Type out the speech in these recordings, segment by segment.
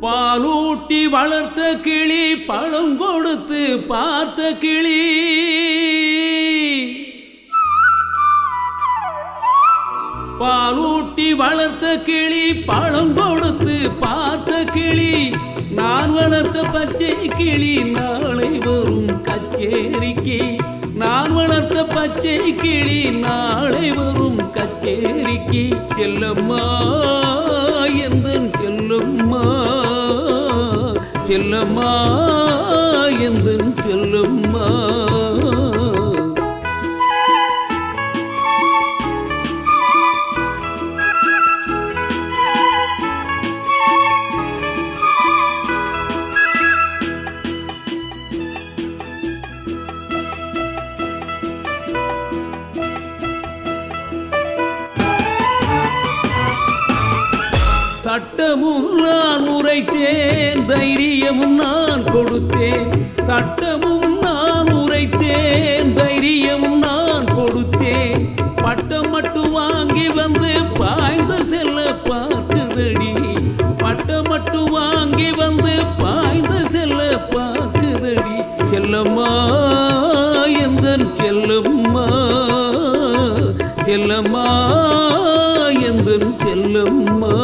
பாலூட்டி வளர்த்த கிளி பழம் கொடுத்து பார்த்த கிளி பாலூட்டி வளர்த்த கிளி பழம் கொடுத்து பார்த்த கிளி நான் வளர்த்த பச்சை கிளி நாளை வரும் கச்சேரிக்கு நான் வளர்த்த பச்சை கிளி நாளை வரும் கச்சேரிக்கு செல்லம்மா எந்தன் செல்லம்மா செல்லம்மா எந்தன் செல்லம்மா சட்டமும் நான் உரைத்தேன் தைரியமும் நான் கொடுத்தேன் சட்டமும் நான் உரைத்தேன் தைரியமும் நான் கொடுத்தேன் பட்டம் மட்டும் வாங்கி வந்து பாய்ந்து செல்ல பார்க்குதடி பட்டம் மட்டும் வாங்கி வந்து பாய்ந்து செல்ல பார்க்குதடி செல்லம்மா எந்தன் செல்லம்மா செல்லம்மா எந்தன் செல்லம்மா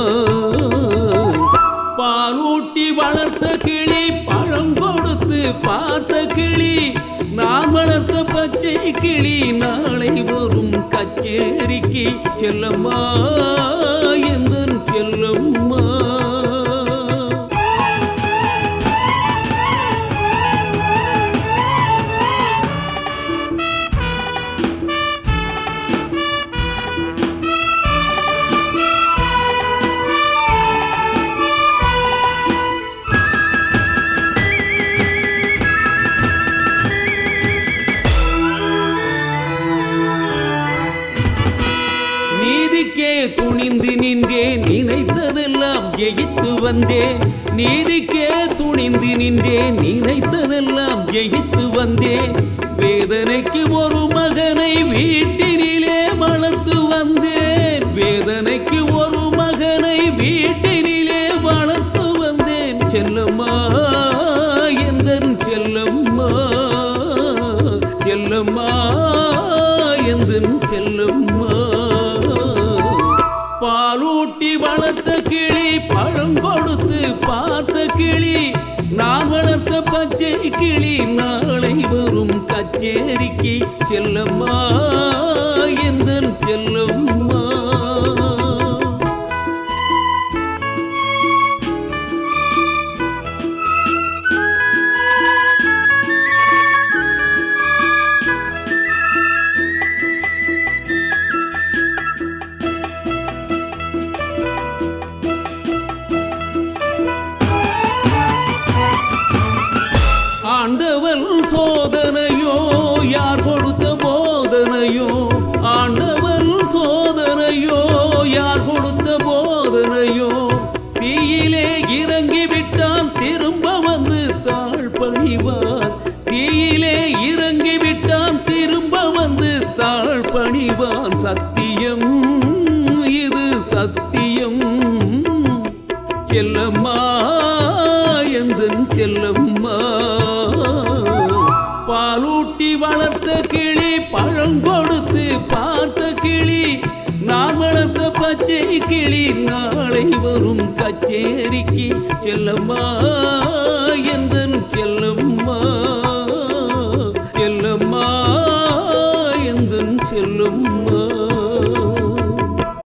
பாலூட்டி வளர்த்த கிளி பழம் கொடுத்து பார்த்த கிளி நான் வளர்த்த பச்சை கிளி நாளை வரும் கச்சேரிக்கு செல்லம்மா எந்தன் செல்லம்மா நீதிக்கே துணிந்து நின்றேன் நினைத்ததெல்லாம் ஜெயித்து வந்தேன் நீதிக்கே துணிந்து நின்றேன் நினைத்ததெல்லாம் ஜெயித்து வந்தேன் வேதனைக்கு ஒரு மகனை வீட்டினிலே வளர்த்து வந்தேன் வேதனைக்கு ஒரு மகனை வீட்டினிலே வளர்த்து வந்தேன் செல்லம்மா எந்தன் செல்லம்மா செல்லம்மா எந்தன் செல்லம்மா பாலூட்டி வளர்த்த கிளி பழம் கொடுத்து பார்த்த கிளி நான் வளர்த்த பச்சை கிளி நாளை வரும் கச்சேரிக்கு செல்லம்மா எந்தன் செல்லம்மா ஆண்டவன் சோதனையோ யார் கொடுத்த போதனையோ ஆண்டவன் சோதனையோ யார் கொடுத்த போதனையோ தீயிலே இறங்கி விட்டான் திரும்ப வந்து தாழ் பணிவான் தீயிலே இறங்கி விட்டான் திரும்ப வந்து தாழ் பணிவான் சத்தியம் இது சத்தியம் செல்லம்மா எந்தன் செல்லம்மா பாலூட்டி வளர்த்த கிளி பழம் கொடுத்து பார்த்த கிளி நான் வளர்த்த பச்சை கிளி நாளை வரும் கச்சேரிக்கு செல்லம்மா